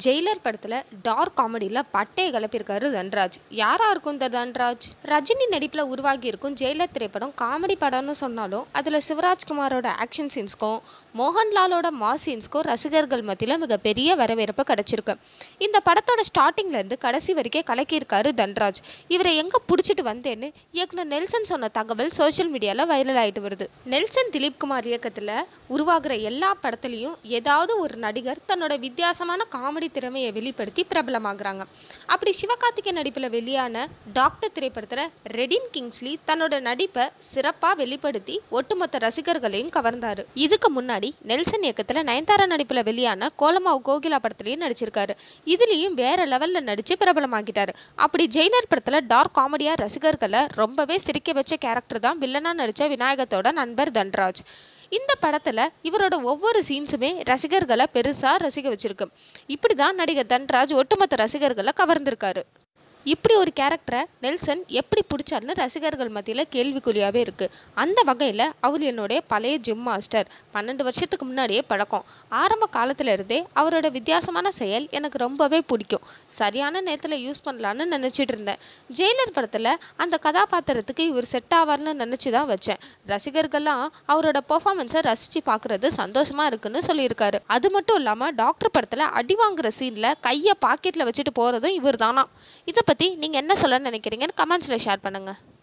Jailer படத்தில் dark காமெடியில் பட்டையை கிளப்பியிருக்காரு தன்ராஜ் யாரா இருக்கும் இந்த தன்ராஜ் ரஜினி நடிப்பில் உருவாகி இருக்கும் ஜெயிலர் திரைப்படம் காமெடி படம்னு சொன்னாலும் அதில் சிவராஜ்குமாரோட ஆக்ஷன் சீன்ஸ்க்கும் மோகன்லாலோட மாஸ் சீன்ஸ்க்கும் ரசிகர்கள் மத்தியில் மிகப்பெரிய வரவேற்பு கிடைச்சிருக்கு இந்த படத்தோட ஸ்டார்டிங்லேருந்து கடைசி வரைக்கும் கலக்கியிருக்காரு தன்ராஜ் இவரை எங்கே பிடிச்சிட்டு வந்தேன்னு இயக்குனர் நெல்சன் சொன்ன தகவல் சோஷியல் மீடியாவில் வைரல் ஆகிட்டு வருது நெல்சன் திலீப்குமார் இயக்கத்தில் உருவாகிற எல்லா படத்துலையும் ஏதாவது ஒரு நடிகர் தன்னோட வித்தியாசமான காமெடி திறமையை வெளிப்படுத்தி பிரபலமாகறாங்க அப்படி சிவகார்த்திகேயன் நடிப்பில் வெளியான டாக்டர் திரைப்படத்தில் ரெடின் கிங்ஸ்லி தன்னோட நடிப்பை சிறப்பாக வெளிப்படுத்தி ஒட்டுமொத்த ரசிகர்களையும் கவர்ந்தார் இதுக்கு முன்னாடி நெல்சன் இயக்கத்தில் நயன்தாரா நடிப்பில் வெளியான கோலமாவு கோகிலா படத்துலையும் நடிச்சிருக்காரு இதுலேயும் வேற லெவலில் நடித்து பிரபலமாக்கிட்டாரு அப்படி ஜெயிலர் படத்தில் டார்க் காமெடியாக ரசிகர்களை ரொம்பவே சிரிக்க வச்ச கேரக்டர் தான் வில்லனாக நடித்த விநாயகத்தோட நண்பர் தன்ராஜ் இந்த படத்தில் இவரோட ஒவ்வொரு சீன்ஸுமே ரசிகர்களை பெருசாக ரசிக்க வச்சிருக்கு இப்படி தான் நடிகர் தன்ராஜ் ஒட்டுமொத்த ரசிகர்களை கவர்ந்திருக்காரு இப்படி ஒரு கேரக்டரை நெல்சன் எப்படி பிடிச்சாருன்னு ரசிகர்கள் மத்தியில் கேள்விக்குறியாகவே இருக்குது அந்த வகையில் அவர் என்னுடைய பழைய ஜிம் மாஸ்டர் பன்னெண்டு வருஷத்துக்கு முன்னாடியே பழக்கம் ஆரம்ப காலத்துல இருந்தே அவரோட வித்தியாசமான செயல் எனக்கு ரொம்பவே பிடிக்கும் சரியான நேரத்தில் யூஸ் பண்ணலான்னு நினச்சிட்டு இருந்தேன் ஜெயிலர் படத்தில் அந்த கதாபாத்திரத்துக்கு இவர் செட் ஆவார்னு நினச்சி தான் வச்சேன் ரசிகர்கள்லாம் அவரோட பெர்ஃபார்மன்ஸை ரசித்து பார்க்குறது சந்தோஷமாக இருக்குன்னு சொல்லியிருக்காரு அது மட்டும் இல்லாமல் டாக்டர் படத்தில் அடி வாங்குற சீனில் கையை பாக்கெட்டில் வச்சுட்டு போகிறதும் இவர் தானா இதை பற்றி நீங்கள் என்ன சொல்ல நினைக்கிறீங்கன்னு கமெண்ட்ஸில் ஷேர் பண்ணுங்கள்